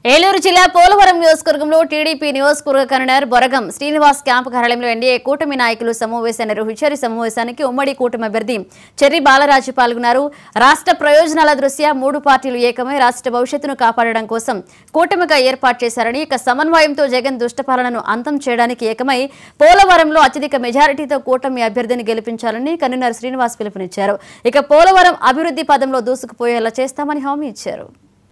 ఏలూరు జిల్లా పోలవరం నియోజకవర్గంలో టీడీపీ నియోజకవర్గ కన్వీనర్ బొరగం శ్రీనివాస్ క్యాంపు కార్యాలయంలో ఎన్డీఏ కూటమి నాయకులు సమావేశం నిర్వహించారు ఈ సమావేశానికి ఉమ్మడి కూటమి అభ్యర్థి చెర్రి బాలరాజు పాల్గొన్నారు రాష్ట్ర ప్రయోజనాల దృష్ట్యా మూడు పార్టీలు ఏకమై రాష్ట్ర భవిష్యత్తును కాపాడడం కోసం కూటమిగా ఏర్పాటు చేశారని ఇక సమన్వయంతో జగన్ దుష్టపాలనను అంతం చేయడానికి ఏకమై పోలవరంలో అత్యధిక మెజారిటీతో కూటమి అభ్యర్థిని గెలిపించాలని కన్వీనర్ శ్రీనివాస్ పిలుపునిచ్చారు ఇక పోలవరం అభివృద్ధి పదంలో దూసుకుపోయేలా చేస్తామని హామీ ఇచ్చారు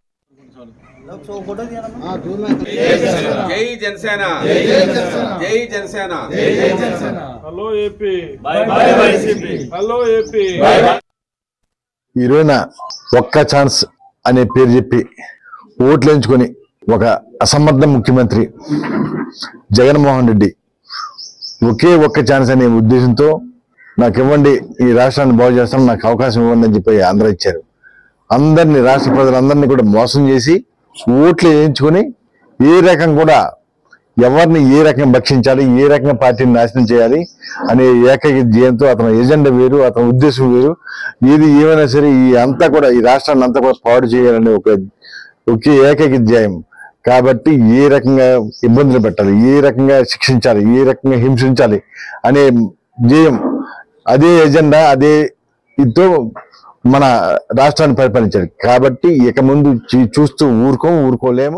జై జనసేన జై Janasena hello AP hello AP ఈ రోజున ఒక్క ఛాన్స్ అనే పేరు చెప్పి ఓట్లు ఎంచుకొని ఒక అసమర్థ ముఖ్యమంత్రి జగన్మోహన్ రెడ్డి ఒకే ఒక్క ఛాన్స్ అనే ఉద్దేశంతో నాకు ఇవ్వండి ఈ రాష్ట్రాన్ని బాగు చేస్తాను నాకు అవకాశం ఇవ్వండి అని చెప్పి ఆంధ్ర ఇచ్చారు అందరినీ రాష్ట్ర ప్రజలందరినీ కూడా మోసం చేసి ఓట్లు వేయించుకొని ఏ రకం కూడా ఎవరిని ఏ రకంగా భక్షించాలి ఏ రకంగా పార్టీని నాశనం చేయాలి అనే ఏకైక ధ్యేయంతో అతని ఎజెండా వేరు అతని ఉద్దేశం వేరు ఏది ఏమైనా సరే ఈ అంతా కూడా ఈ రాష్ట్రాన్ని అంతా కూడా పాడు చేయాలనే ఒక ఒకే ఏకైక ధ్యేయం కాబట్టి ఏ రకంగా ఇబ్బందులు పెట్టాలి ఏ రకంగా శిక్షించాలి ఏ రకంగా హింసించాలి అనే ధ్యేయం అదే ఎజెండా అదే ఇతో మన రాష్ట్రాన్ని పరిపాలించారు కాబట్టి ఇక ముందు చూ- చూస్తూ ఊరుకోం ఊరుకోలేము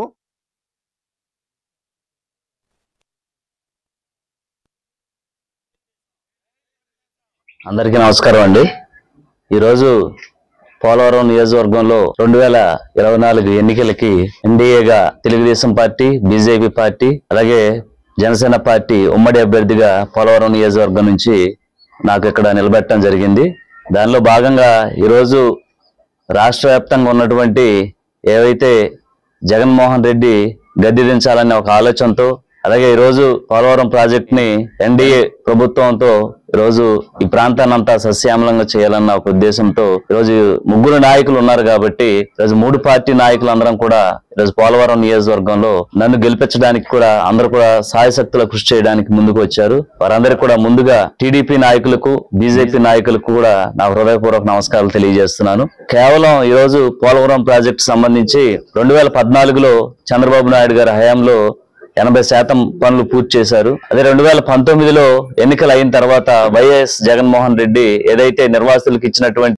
అందరికీ నమస్కారం అండి ఈరోజు పోలవరం నియోజకవర్గంలో రెండు వేల ఇరవై నాలుగు ఎన్నికలకి ఎన్డీఏగా తెలుగుదేశం పార్టీ బీజేపీ పార్టీ అలాగే జనసేన పార్టీ ఉమ్మడి అభ్యర్థిగా పోలవరం నియోజకవర్గం నుంచి నాకు ఇక్కడ నిలబెట్టడం జరిగింది దానిలో భాగంగా ఈరోజు రాష్ట్ర వ్యాప్తంగా ఉన్నటువంటి ఏవైతే జగన్మోహన్ రెడ్డి గద్దె దించాలనే ఒక ఆలోచనతో అలాగే ఈరోజు పోలవరం ప్రాజెక్ట్ ని ఎన్డీఏ ప్రభుత్వంతో ఈరోజు ఈ ప్రాంతాన్ని అంతా సస్యామలంగా చేయాలన్న ఒక ఉద్దేశంతో ఈరోజు ముగ్గురు నాయకులు ఉన్నారు కాబట్టి ఈరోజు మూడు పార్టీ నాయకులందరం కూడా ఈరోజు పోలవరం నియోజకవర్గంలో నన్ను గెలిపించడానికి కూడా అందరూ కూడా సాయశక్తుల కృషి చేయడానికి ముందుకు వచ్చారు వారందరికీ కూడా ముందుగా టీడీపీ నాయకులకు బీజేపీ నాయకులకు కూడా నా హృదయపూర్వక నమస్కారాలు తెలియజేస్తున్నాను కేవలం ఈ రోజు పోలవరం ప్రాజెక్టు సంబంధించి రెండు వేల పద్నాలుగులో చంద్రబాబు నాయుడు గారి హయాంలో ఎనభై శాతం పనులు పూర్తి చేశారు అదే రెండు వేల పంతొమ్మిదిలో ఎన్నికలు అయిన తర్వాత వైఎస్ జగన్మోహన్ రెడ్డి ఏదైతే నిర్వాసితులకు ఇచ్చినటువంటి